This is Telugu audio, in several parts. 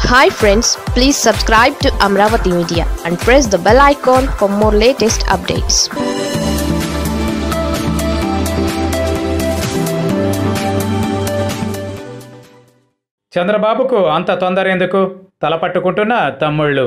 hi friends please subscribe to Amaravati media and press the bell icon for more latest updates చంద్రబాబుకు అంత తొందర ఎందుకు తలపట్టుకుంటున్న తమ్ముళ్ళు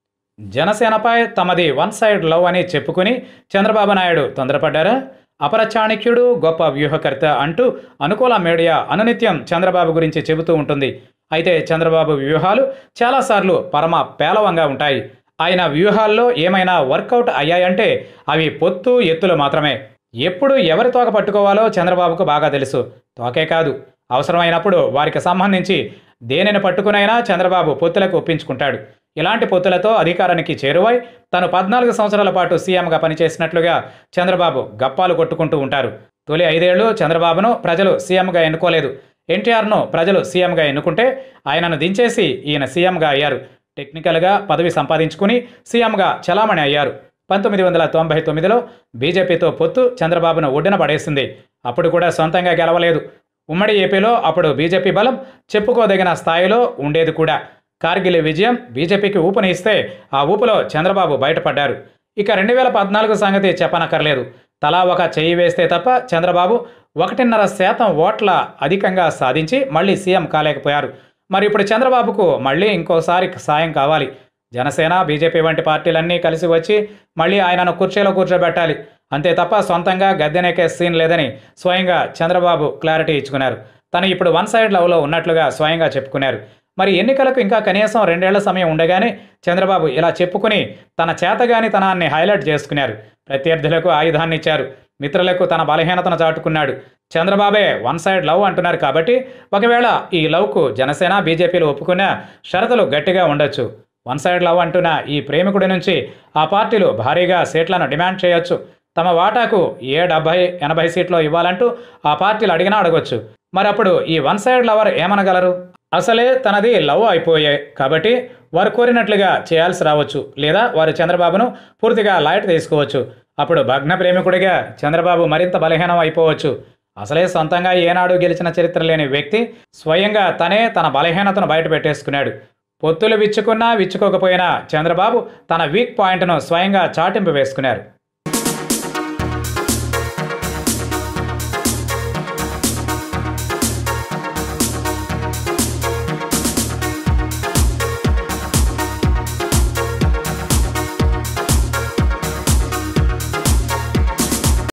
జనసేనపై తమది వన్ సైడ్ లవ్ అని చెప్పుకుని చంద్రబాబు నాయుడు తొందరపడ్డారా అపర చాణక్యుడు గొప్ప వ్యూహకర్త అంటూ అనుకూల మీడియా అనునిత్యం చంద్రబాబు గురించి చెబుతూ ఉంటుంది అయితే చంద్రబాబు వ్యూహాలు చాలాసార్లు పరమ పేలవంగా ఉంటాయి ఆయన వ్యూహాల్లో ఏమైనా వర్కౌట్ అయ్యాయంటే అవి పొత్తు ఎత్తులు మాత్రమే ఎప్పుడు ఎవరి తోక పట్టుకోవాలో చంద్రబాబుకు బాగా తెలుసు తోకే కాదు అవసరమైనప్పుడు వారికి సంబంధించి దేనిని పట్టుకునైనా చంద్రబాబు పొత్తులకు ఒప్పించుకుంటాడు ఇలాంటి పొత్తులతో అధికారానికి చేరువై తను పద్నాలుగు సంవత్సరాల పాటు సీఎంగా పనిచేసినట్లుగా చంద్రబాబు గప్పాలు కొట్టుకుంటూ ఉంటారు తొలి ఐదేళ్లు చంద్రబాబును ప్రజలు సీఎంగా ఎన్నుకోలేదు ఎన్టీఆర్ను ప్రజలు సీఎంగా ఎన్నుకుంటే ఆయనను దించేసి ఈయన సీఎంగా అయ్యారు టెక్నికల్గా పదవి సంపాదించుకుని సీఎంగా చలామణి అయ్యారు పంతొమ్మిది వందల తొంభై తొమ్మిదిలో బీజేపీతో పొత్తు చంద్రబాబును ఒడ్డున పడేసింది అప్పుడు కూడా సొంతంగా గెలవలేదు ఉమ్మడి ఏపీలో అప్పుడు బీజేపీ బలం చెప్పుకోదగిన స్థాయిలో ఉండేది కూడా కార్గిల్ విజయం బీజేపీకి ఊపుని ఇస్తే ఆ ఊపులో చంద్రబాబు బయటపడ్డారు ఇక రెండు వేల పద్నాలుగు సంగతి చెప్పనక్కర్లేదు తలా ఒక చెయ్యి వేస్తే తప్ప చంద్రబాబు ఒకటిన్నర శాతం ఓట్ల అధికంగా సాధించి మళ్ళీ సీఎం కాలేకపోయారు మరి ఇప్పుడు చంద్రబాబుకు మళ్ళీ ఇంకోసారి సాయం కావాలి జనసేన బీజేపీ వంటి పార్టీలన్నీ కలిసి వచ్చి మళ్ళీ ఆయనను కుర్చీలో కూర్చోబెట్టాలి అంతే తప్ప సొంతంగా గద్దెనెక్కే సీన్ లేదని స్వయంగా చంద్రబాబు క్లారిటీ ఇచ్చుకున్నారు తను ఇప్పుడు వన్ సైడ్ లవ్లో ఉన్నట్లుగా స్వయంగా చెప్పుకున్నారు మరి ఎన్నికలకు ఇంకా కనీసం రెండేళ్ల సమయం ఉండగానే చంద్రబాబు ఇలా చెప్పుకుని తన చేతగానితనాన్ని హైలైట్ చేసుకున్నారు ప్రత్యర్థులకు ఆయుధాన్ని ఇచ్చారు మిత్రులకు తన బలహీనతను చాటుకున్నాడు చంద్రబాబే వన్ సైడ్ లవ్ అంటున్నారు కాబట్టి ఒకవేళ ఈ లవ్కు జనసేన బీజేపీలు ఒప్పుకున్న షరతులు గట్టిగా ఉండొచ్చు వన్ సైడ్ లవ్ అంటున్న ఈ ప్రేమికుడి నుంచి ఆ పార్టీలు భారీగా సీట్లను డిమాండ్ చేయొచ్చు తమ వాటాకు ఏ డెబ్బై ఎనభై సీట్లు ఇవ్వాలంటూ ఆ పార్టీలు అడిగినా అడగొచ్చు మరి అప్పుడు ఈ వన్ సైడ్ లవర్ ఏమనగలరు అసలే తనది లవ్ అయిపోయాయి కాబట్టి వారు కోరినట్లుగా చేయాల్సి రావచ్చు లేదా వారు చంద్రబాబును పూర్తిగా లైట్ తీసుకోవచ్చు అప్పుడు భగ్న ప్రేమికుడిగా చంద్రబాబు మరింత బలహీనం అయిపోవచ్చు అసలే సొంతంగా ఏనాడు గెలిచిన చరిత్ర లేని వ్యక్తి స్వయంగా తనే తన బలహీనతను బయట పెట్టేసుకున్నాడు పొత్తులు విచ్చుకున్నా విచ్చుకోకపోయినా చంద్రబాబు తన వీక్ పాయింట్ను స్వయంగా చాటింపు వేసుకున్నారు